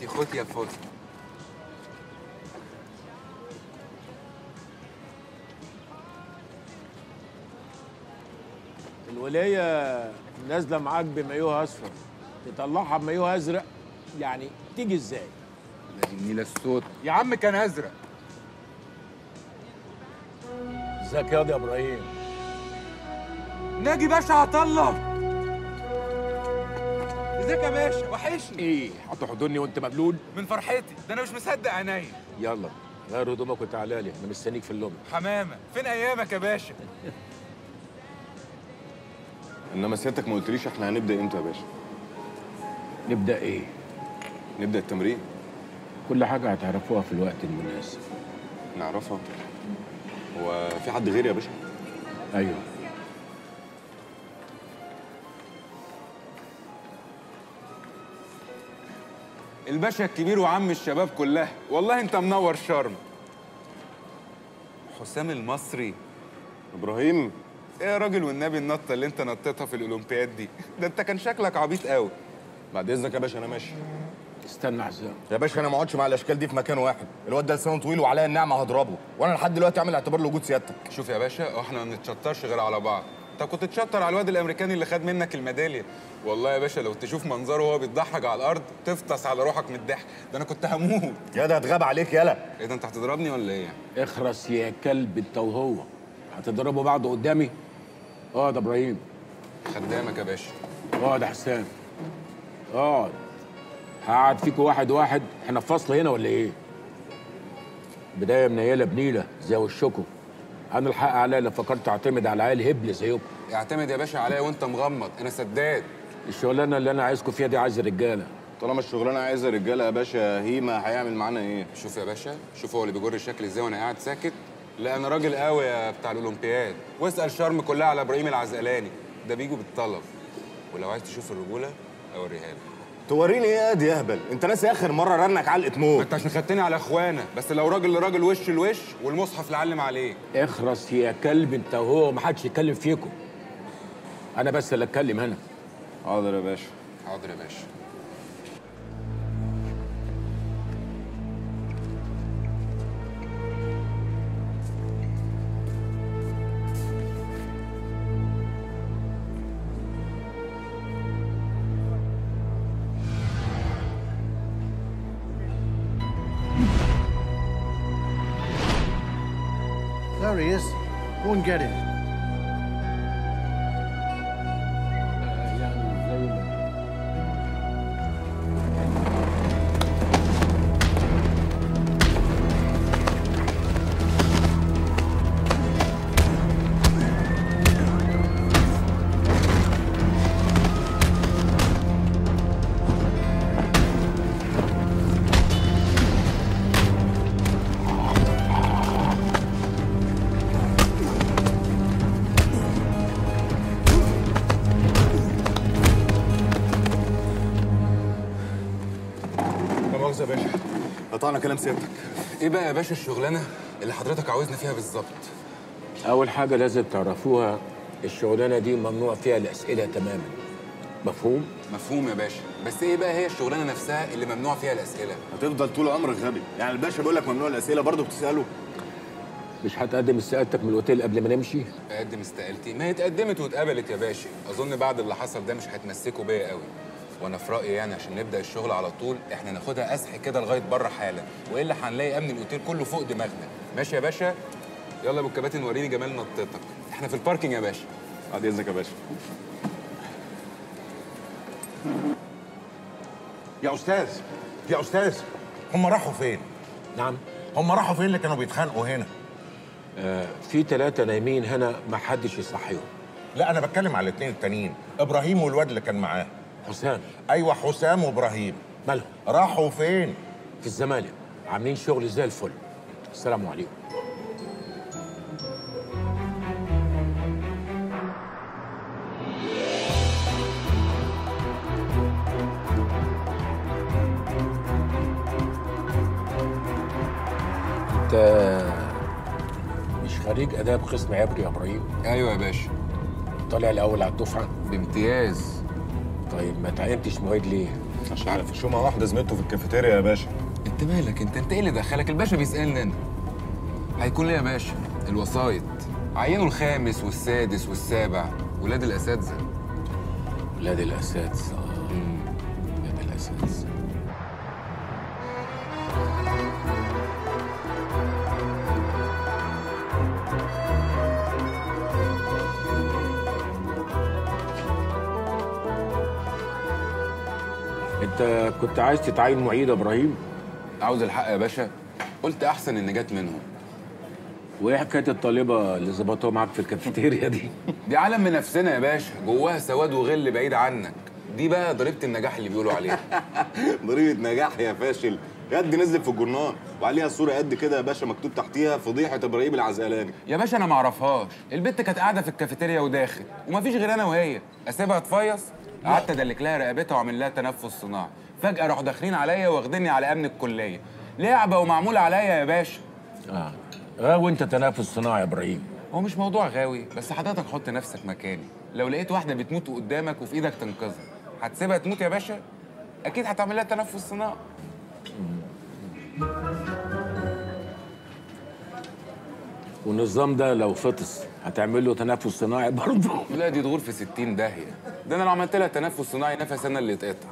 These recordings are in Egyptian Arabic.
خوتي خوتي يا فوزي الولية نازلة معاك بمايوه أصفر تطلعها بمايوه أزرق يعني تيجي إزاي؟ نادي النيل الصوت يا عم كان ازرق ازيك ياض يا إبراهيم؟ ناجي باشا عطله ازيك يا باشا وحشني إيه هتحضني وأنت مبلول؟ من فرحتي ده انا مش مصدق عينيا يلا غير هدومك وتعالى لي أنا مستنيك في اللوبي حمامه فين ايامك يا باشا انما سيادتك ما قلتليش احنا هنبدا امتى يا باشا نبدأ إيه؟ نبدا التمرين كل حاجة هتعرفوها في الوقت المناسب نعرفها هو في حد غيري يا باشا أيوه الباشا الكبير وعم الشباب كلها والله انت منور شرم حسام المصري ابراهيم ايه يا راجل والنبي النطه اللي انت نطيتها في الاولمبياد دي ده انت كان شكلك عبيط قوي بعد اذنك يا باشا انا ماشي استنى حسام يا باشا انا ما اقعدش مع الاشكال دي في مكان واحد الواد ده لسانه طويل وعليا النعمه هضربه وانا لحد دلوقتي عامل اعتبار لوجود سيادتك شوف يا باشا احنا ما بنتشطرش غير على بعض انت كنت تشطر على الواد الامريكاني اللي خد منك الميداليه والله يا باشا لو تشوف منظره وهو بيتضحك على الارض تفطس على روحك من الضحك ده انا كنت هموت يا ده هتغاب عليك يالا ايه ده انت هتضربني ولا ايه اخرس يا كلب انت وهو هتضربوا بعض قدامي؟ اقعد يا ابراهيم خدامك يا باشا اقعد يا حسام اقعد هقعد فيكوا واحد واحد احنا في فصل هنا ولا ايه؟ بداية منيلة بنيلة زي وشكوا انا الحق عليا لو فكرت اعتمد على عيال هبل زيكم اعتمد يا باشا عليا وانت مغمض انا سداد الشغلانة اللي انا عايزكم فيها دي عايز رجالة طالما الشغلانه عايزه رجاله يا باشا هيما هيعمل معانا ايه شوف يا باشا شوف هو اللي بيجر الشكل ازاي وانا قاعد ساكت لا انا راجل قوي يا بتاع الاولمبياد واسال شرم كلها على ابراهيم العزقلاني ده بيجوا بالطلب ولو عايز تشوف الرجوله اوريها لك توريني ايه يا دي يهبل انت ناسي اخر مره رنك علقه ما موت انت عشان خدتني على اخوانا بس لو راجل لراجل وش لوش والمصحف لعلم عليه اخرس يا كلب انت وهو محدش يتكلم فيكم انا بس اللي اتكلم هنا حاضر يا باشا حاضر يا باشا There he is. Go and get him. يعني زي ما لا مؤاخذه يا باشا قطعنا كلام سيادتك ايه بقى يا باشا الشغلانه اللي حضرتك عاوزنا فيها بالظبط اول حاجة لازم تعرفوها الشغلانة دي ممنوع فيها الاسئلة تماما مفهوم؟ مفهوم يا باشا بس ايه بقى هي الشغلانه نفسها اللي ممنوع فيها الاسئله هتفضل طول عمرك غبي يعني الباشا بيقول لك ممنوع الاسئله برضه بتساله مش هتقدم استقالتك من الاوتيل قبل ما نمشي؟ اقدم استقالتي ما هي اتقدمت واتقبلت يا باشا اظن بعد اللي حصل ده مش هتمسكوا بيا قوي وانا في رايي يعني عشان نبدا الشغل على طول احنا ناخدها اسح كده لغايه بره حالا والا هنلاقي امن الاوتيل كله فوق دماغنا ماشي يا باشا يلا يا ابو الكباتن وريني جمال نطتك احنا في الباركينج يا باشا بعد اذنك يا باشا يا استاذ يا استاذ هم راحوا فين؟ نعم هم راحوا فين اللي كانوا بيتخانقوا هنا؟ في ثلاثة نايمين هنا ما حدش يصحيهم لا انا بتكلم على الاثنين التانيين ابراهيم والواد اللي كان معاه حسام ايوه حسام وابراهيم مالهم؟ راحوا فين؟ في الزمالك عاملين شغل زي الفل السلام عليكم انت مش خريج اداب قسم عبري يا ابراهيم ايوه يا باشا طالع الاول على الدفعه بامتياز طيب ما تعينتش معيد ليه؟ عشان على فشومه واحده زميلته في الكافيتيريا يا باشا انت مالك انت انت ايه اللي دخلك الباشا بيسالني انا هيكون ليه يا باشا الوسايط عينوا الخامس والسادس والسابع ولاد الاساتذه ولاد الاساتذه آه. ولاد الاساتذه انت كنت عايز تتعين معيد يا ابراهيم عاوز الحق يا باشا قلت احسن ان جت منهم وايه حكايه الطالبه اللي ظبطوها معاك في الكافيتيريا دي دي عالم من نفسنا يا باشا جواها سواد وغل بعيد عنك دي بقى ضريبه النجاح اللي بيقولوا عليها ضريبه نجاح يا فاشل يد نزل في الجورنال وعليها صوره قد كده يا باشا مكتوب تحتيها فضيحه ابراهيم العزقلاني يا باشا انا ما اعرفهاش البت كانت قاعده في الكافيتيريا وداخل ومفيش غير انا وهي اسيبها تفيص قعدت ادلك لها رقبتها واعمل لها تنفس صناعي فجاه راحوا داخلين عليا واخديني على امن الكليه لعبه ومعموله عليا يا باشا اه اه وانت تنافس صناعي يا ابراهيم هو مش موضوع غاوي بس حضرتك حط نفسك مكاني لو لقيت واحده بتموت قدامك وفي ايدك تنقذها هتسيبها تموت يا باشا اكيد هتعمل لها تنفس صناعي والنظام ده لو فطس هتعمل له تنفس صناعي برضه لا دي تغور في 60 داهيه ده انا لو عملت لها تنفس صناعي نفس انا اللي اتقطع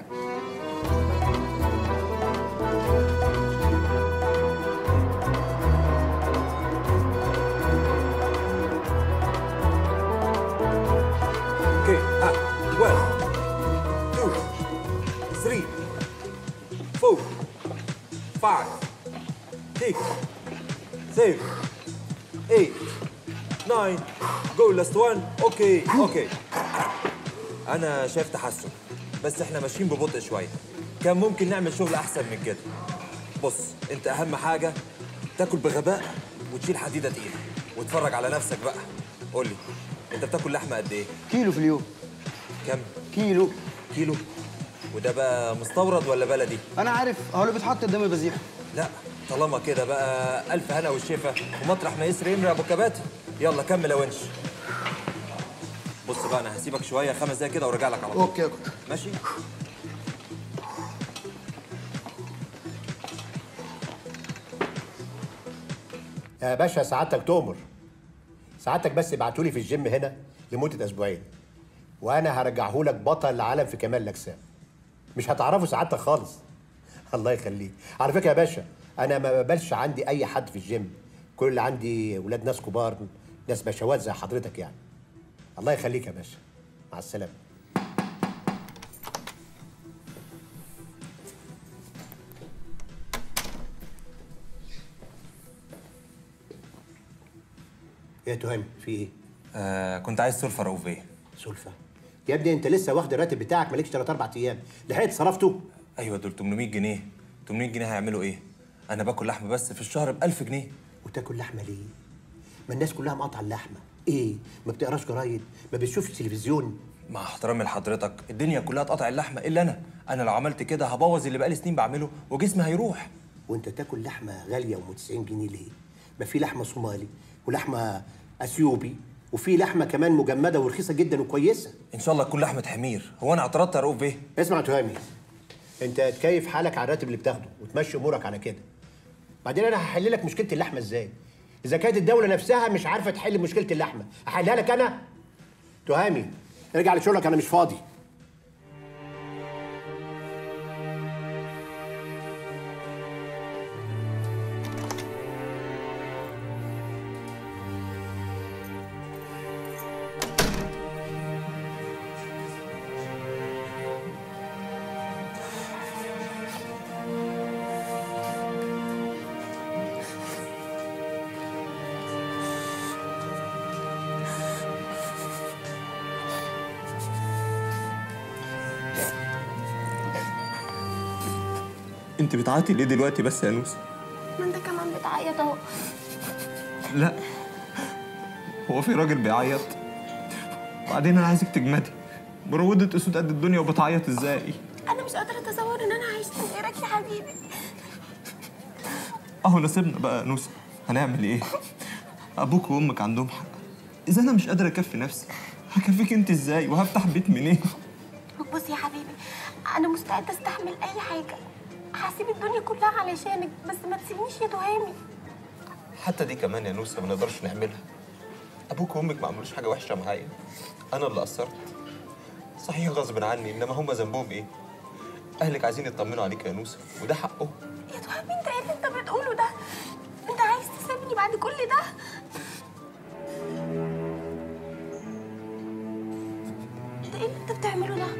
Okay, ah, one, two, three, four, five, six, seven, eight, nine. Go last one. Okay, okay. أنا شايف تحسن بس إحنا ماشيين ببطء شوية. كان ممكن نعمل شغل أحسن من كده. بص، أنت أهم حاجة تاكل بغباء وتشيل حديدة تقيلة وتفرج على نفسك بقى. قول لي، أنت بتاكل لحمة قد إيه؟ كيلو في اليوم كم؟ كيلو كيلو وده بقى مستورد ولا بلدي؟ انا عارف هو اللي بيتحط قدام البذيح لا طالما كده بقى ألف هنا والشفا ومطرح ما يسري يمري أبو كباتي يلا كمل يا ونش بص بقى أنا هسيبك شوية خمس دقايق كده وارجع لك على طول اوكي يا كوتش ماشي؟ يا باشا سعادتك تؤمر سعادتك بس ابعتولي في الجيم هنا لمده اسبوعين وانا هرجعهولك بطل العالم في كمال الاجسام مش هتعرفه سعادتك خالص الله يخليك على فكره يا باشا انا ما بقبلش عندي اي حد في الجيم كل اللي عندي ولاد ناس كبار ناس بشوات زي حضرتك يعني الله يخليك يا باشا مع السلامه يا تهاني في ايه؟ آه كنت عايز سلفة رؤوف بيه سلفة يا ابني انت لسه واخد الراتب بتاعك مالكش 3 4 ايام لحقت صرفته أيوة دول 800 جنيه 800 جنيه هيعملوا إيه؟ أنا باكل لحمة بس في الشهر ب 1000 جنيه وتاكل لحمه ليه؟ ما الناس كلها مقاطعه اللحمه ايه؟ ما بتقراش جرايد؟ ما بتشوفش تلفزيون؟ مع احترامي لحضرتك الدنيا كلها تقطع اللحمة إلا أنا أنا لو عملت كده هبوظ اللي بقالي سنين بعمله وجسمي هيروح وانت تاكل لحمه غاليه ام 90 جنيه ليه؟ ما في لحمه صومالي ولحمه اثيوبي وفي لحمه كمان مجمده ورخيصه جدا وكويسه إن شاء الله تكون لحمة حمير هو أنا اعترضت يا رؤوف بيه اسمع يا تهامي انت تكيف حالك على الراتب اللي بتاخده وتمشي امورك على كده بعدين انا هحل لك مشكله اللحمه ازاي اذا كانت الدوله نفسها مش عارفه تحل مشكله اللحمه هحلها لك انا تهامي ارجع لشغلك انا مش فاضي أنت بتعيطي ليه دلوقتي بس يا نوسة؟ ما انت كمان بتعيط اهو لا هو في راجل بيعيط بعدين انا عايزك تجمدي برودة اسود قد الدنيا وبتعيط ازاي انا مش قادره اتصور ان انا عايشه من غيرك يا حبيبي اهو نصيبنا بقى يا نوسة هنعمل ايه ابوك وامك عندهم حق اذا انا مش قادر اكفي نفسي هكفيك انت ازاي وهفتح بيت منين بص يا حبيبي انا مستعده استحمل اي حاجه هسيب الدنيا كلها علشانك بس ما تسيبنيش يا تهامي حتى دي كمان يا نوسه ما نقدرش نعملها ابوك وامك ما عملوش حاجه وحشه معايا انا اللي قصرت صحيح غصب عني انما هم ذنبهم ايه اهلك عايزين يطمنوا عليك يا نوسه وده حقهم يا تهامي انت ايه اللي انت بتقوله ده انت عايز تسيبني بعد كل ده انت ايه اللي انت بتعمله ده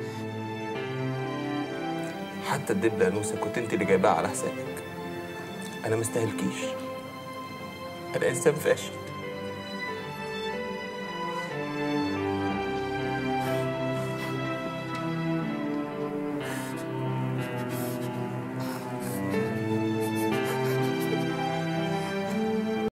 حتى الدبله يا نوسه كنت انت اللي جايباها على حسابك انا ما استاهلكيش انا انسان فاشل